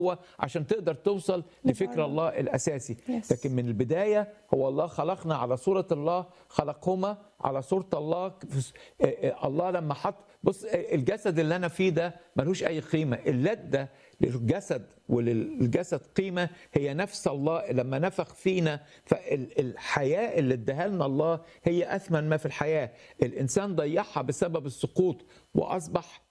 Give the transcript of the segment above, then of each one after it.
هو عشان تقدر توصل لفكر لبعض. الله الاساسي Yes. لكن من البدايه هو الله خلقنا على صوره الله خلقهما على صوره الله في- آه، آه، الله لما حط بص آه، الجسد اللي انا فيه ده ملوش اي قيمه اللذه للجسد وللجسد قيمه هي نفس الله لما نفخ فينا فالحياه اللي اداها لنا الله هي اثمن ما في الحياه الانسان ضيعها بسبب السقوط واصبح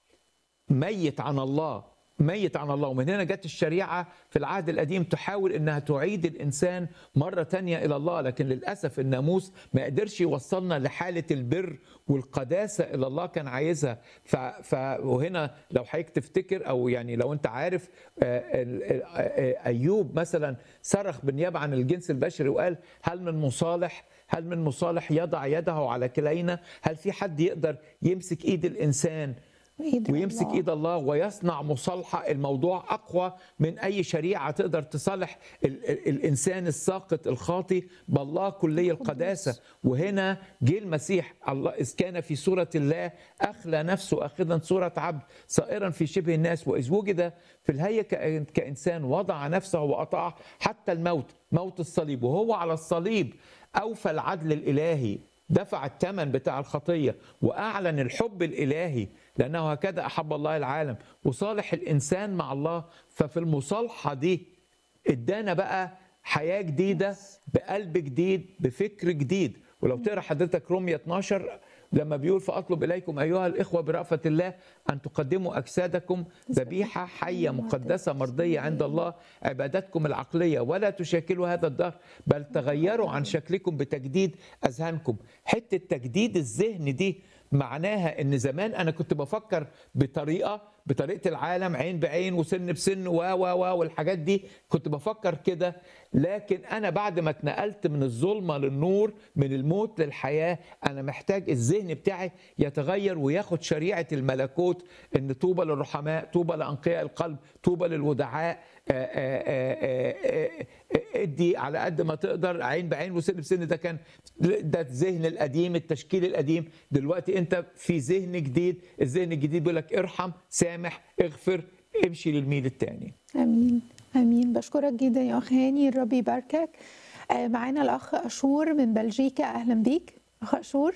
ميت عن الله ميت عن الله ومن هنا جت الشريعة في العهد القديم تحاول انها تعيد الانسان مرة تانية الى الله لكن للأسف الناموس ما قدرش يوصلنا لحالة البر والقداسة اللي الله كان عايزها ف... ف... وهنا لو حضرتك تفتكر او يعني لو انت عارف آه، ال- ال- آه، ايوب مثلا صرخ بالنيابة عن الجنس البشري وقال هل من مصالح هل من مصالح يضع يده على كلينا هل في حد يقدر يمسك ايد الانسان إيد ويمسك الله. ايد الله ويصنع مصالحه الموضوع اقوى من اي شريعه تقدر تصالح ال- ال- الانسان الساقط الخاطي بالله كلي القداسه وهنا جه المسيح الله اذ كان في صوره الله اخلى نفسه اخذا صوره عبد صائرا في شبه الناس واذ وجد في الهيئه كإن- كانسان وضع نفسه واطاع حتى الموت موت الصليب وهو على الصليب اوفى العدل الالهي دفع الثمن بتاع الخطية وأعلن الحب الإلهي لأنه هكذا أحب الله العالم وصالح الإنسان مع الله ففي المصالحة دي ادانا بقى حياة جديدة بقلب جديد بفكر جديد ولو تقرا حضرتك رومية 12 لما بيقول فأطلب إليكم أيها الإخوة برأفة الله أن تقدموا أجسادكم ذبيحة حية مقدسة مرضية عند الله عبادتكم العقلية ولا تشاكلوا هذا الدهر بل تغيروا عن شكلكم بتجديد أذهانكم حتة تجديد الذهن دي معناها ان زمان انا كنت بفكر بطريقه بطريقه العالم عين بعين وسن بسن و و و والحاجات دي كنت بفكر كده لكن انا بعد ما اتنقلت من الظلمه للنور من الموت للحياه انا محتاج الذهن بتاعي يتغير وياخد شريعه الملكوت ان طوبى للرحماء طوبى لانقياء القلب طوبى للودعاء آه، آه، آه، آه، آه، ادي على قد ما تقدر عين بعين وسن بسن ده كان ده الذهن القديم التشكيل القديم دلوقتي انت في ذهن جديد الذهن الجديد بيقول لك ارحم سامح اغفر امشي للميل الثاني امين امين بشكرك جدا يا اخ هاني الرب يباركك آه، معانا الاخ اشور من بلجيكا اهلا بيك اخ اشور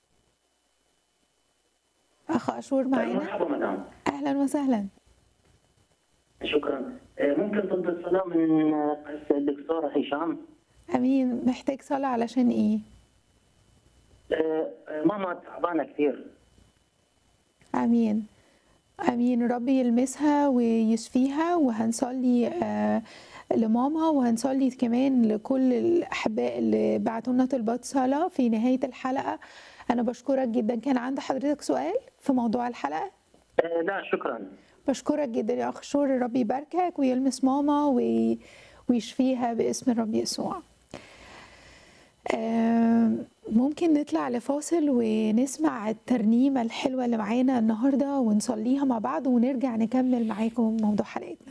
اخ اشور معانا مرحبا مدام اهلا وسهلا شكرا آه، ممكن تفضل الصلاة من آه، الدكتور هشام امين محتاج صلاه علشان ايه آه، آه، ماما تعبانة كثير امين امين ربي يلمسها ويشفيها وهنصلي آه، لماما وهنصلي كمان لكل الاحباء اللي بعتوا لنا طلبات صلاه في نهايه الحلقه انا بشكرك جدا كان عند حضرتك سؤال في موضوع الحلقه آه، لا شكرا بشكرك جدا يا اخ شور الرب يباركك ويلمس ماما وي- ويشفيها باسم الرب يسوع آم، ممكن نطلع لفاصل ونسمع الترنيمة الحلوة اللي معانا النهاردة ونصليها مع بعض ونرجع نكمل معاكم موضوع حلقتنا